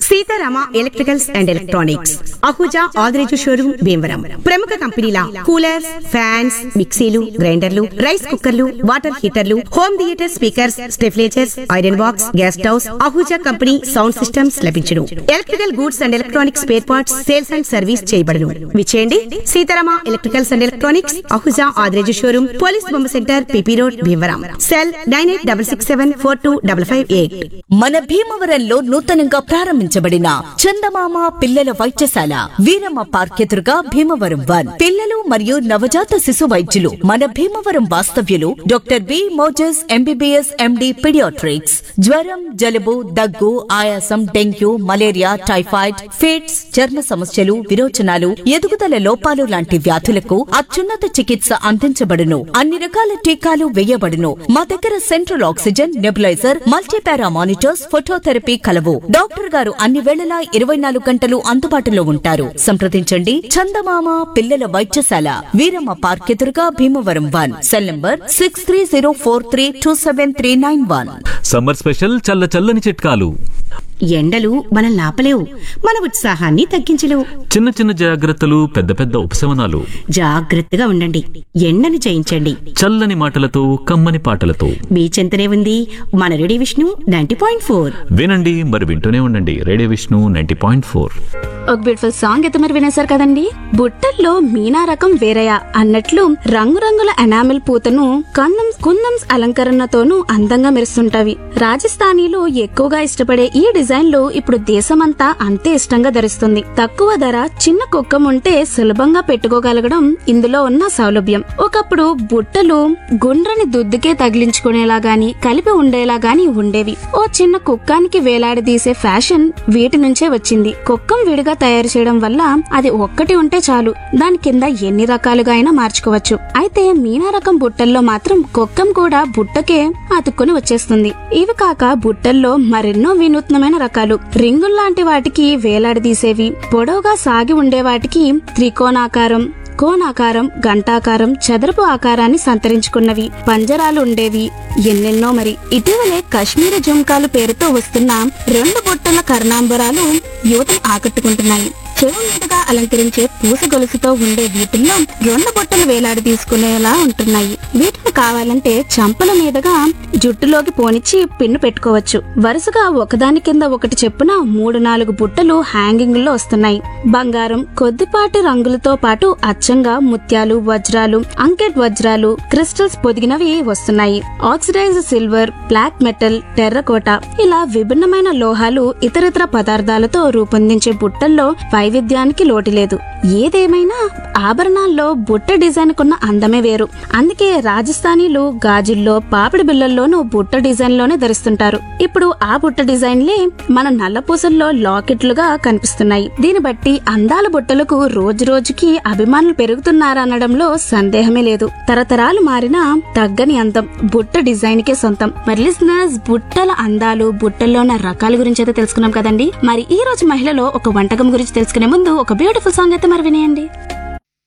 Sitarama electricals and electronics Ahuja Adireju showroom Bhimavaram ప్రముఖ కంపెనీల coolers fans మిక్సీలు గ్రైండర్లు రైస్ కుక్కర్లు వాటర్ హీటర్లు హోమ్ థియేటర్ స్పీకర్స్ స్టెఫ్లేచర్స్ iron box gas stoves Ahuja company sound systems లభించును electrical goods and electronics spare parts sales and service చేయబడును విచేయండి Seetharama electricals and electronics Ahuja Adireju showroom police బొమ్మ centre PP road Bhimavaram cell nine eight double six seven four two double five eight మన భీమవరంలో నూతనంగా ప్రారంభించబడిన చందమామ పిల్లల వైద్యశాల వీరమ్మ పార్క్ ఎదురుగా భీమవరం వన్ పిల్లలు మరియు నవజాత శిశు వైద్యులు మన భీమవరం వాస్తవ్యులు doctor B Moses MBBS MD paediatrics జ్వరం జలుబు దగ్గు ఆయాసం డెంగ్యూ మలేరియా టైఫాయిడ్ ఫిట్స్ చర్మ సమస్యలు విరోచనాలు ఎదుగుదల లోపాలు లాంటి వ్యాధులకు అత్యున్నత చికిత్స అందించబడును అన్ని రకాల టీకాలు వేయబడును మా దగ్గర central oxygen nebuliser multipara monitors phototherapy కలవు డాక్టర్ గారు అన్ని వేళలా ఇరవై నాలుగు గంటలు అందుబాటులో ఉంటారు సంప్రదించండి చందమామ పిల్లల వైద్యశాల వీరమ్మ పార్క్ ఎదురుగా Bhimavaram one cell number six three zero four three two seven three nine one summer special చల్ల చల్లని చిట్కాలు ఎండలు మనల్ని ఆపలేవు మన ఉత్సాహాన్ని తగ్గించలేవు చిన్న చిన్న జాగ్రత్తలు పెద్ద పెద్ద ఉపశమనాలు జాగ్రత్తగా ఉండండి ఎండను జయించండి చల్లని మాటలతో కమ్మని పాటలతో మీ చెంతనే ఉంది మన radio Vishnu ninety point four వినండి మరి వింటూనే ఉండండి radio Vishnu ninety point four ఒక బ్యూటిఫుల్ సాంగ్ అయితే మరి వినేశారు కదండి బుట్టల్లో మీనా రకం వేరయా అన్నట్లు రంగురంగుల ఎనామిల్ పూతను కందం కుందమ్స్ అలంకరణతోనూ అందంగా మెరుస్తుంటవి రాజస్థానీలు ఎక్కువగా ఇష్టపడే ఈ డిజైన్లు ఇప్పుడు దేశమంతా అంతే ఇష్టంగా ధరిస్తుంది తక్కువ ధర చిన్న కుక్కం ఉంటే సులభంగా పెట్టుకోగలగడం ఇందులో ఉన్న సౌలభ్యం ఒకప్పుడు బుట్టలు గుండ్రని దుద్దుకే తగిలించుకునేలా గాని కలిపి ఉండేలా గాని ఉండేవి ఓ చిన్న కుక్కానికి వేలాడదీసే ఫ్యాషన్ వీటి నుంచే వచ్చింది కుక్కం విడిగా తయారు చేయడం వల్ల అది ఒక్కటి ఉంటే చాలు దాని కింద ఎన్ని రకాలుగా అయినా మార్చుకోవచ్చు అయితే మీనా రకం బుట్టల్లో మాత్రం కుక్కం కూడా బుట్టకే అతుక్కుని వచ్చేస్తుంది ఇవి కాక బుట్టల్లో మరెన్నో వినూత్నమైన రకాలు రింగుల్లాంటి వాటికి వేలాడదీసేవి పొడవుగా సాగి ఉండే వాటికి త్రికోణాకారం కోణాకారం గంటాకారం చదరపు ఆకారాన్ని సంతరించుకున్నవి పంజరాలు ఉండేవి ఎన్నెన్నో మరి ఇటీవలే కాశ్మీర జుంకాలు పేరుతో వస్తున్న రెండు బుట్టల కర్ణాంబరాలు యువతను ఆకట్టుకుంటున్నాయి చెవు మీదుగా అలంకరించే పూస గొలుసుతో ఉండే వీటిల్లో రెండు బుట్టలు వేలాడి తీసుకునేలా ఉంటున్నాయి వీటిని కావాలంటే చంపల మీదుగా జుట్టులోకి పోనిచ్చి పిన్ను పెట్టుకోవచ్చు వరుసగా ఒకదాని కింద ఒకటి చెప్పున మూడు నాలుగు బుట్టలు హ్యాంగింగ్ లో వస్తున్నాయి బంగారం కొద్దిపాటి రంగులతో పాటు అచ్చంగా ముత్యాలు వజ్రాలు అంకెట్ వజ్రాలు క్రిస్టల్స్ పొదిగినవి వస్తున్నాయి oxidised silver black metal terracotta ఇలా విభిన్నమైన లోహాలు ఇతరితర పదార్థాలతో రూపొందించే బుట్టల్లో వైవిధ్యానికి లోటు లేదు ఏదేమైనా ఆభరణాల్లో బుట్ట డిజైన్ కున్న అందమే వేరు అందుకే రాజస్థానీలు గాజుల్లో పాపిడి బిళ్ళల్లోనూ బుట్ట డిజైన్ లోనే ధరిస్తుంటారు ఇప్పుడు ఆ బుట్ట డిజైన్లే మన నల్లపూసల్లో లాకెట్లుగా కనిపిస్తున్నాయి దీన్ని బట్టి అందాల బుట్టలకు రోజు రోజుకి అభిమానులు పెరుగుతున్నారనడంలో సందేహమే లేదు తరతరాలు మారినా తగ్గని అందం బుట్ట డిజైన్ కే సొంతం మరి లిసనర్స్ బుట్టల అందాలు బుట్టల్లో ఉన్న రకాల గురించి అయితే తెలుసుకున్నాం కదండి మరి ఈ రోజు మహిళలో ఒక వంటకం గురించి తెలుసుకునే ముందు ఒక బ్యూటిఫుల్ సాంగ్ అయితే మరి వినేయండి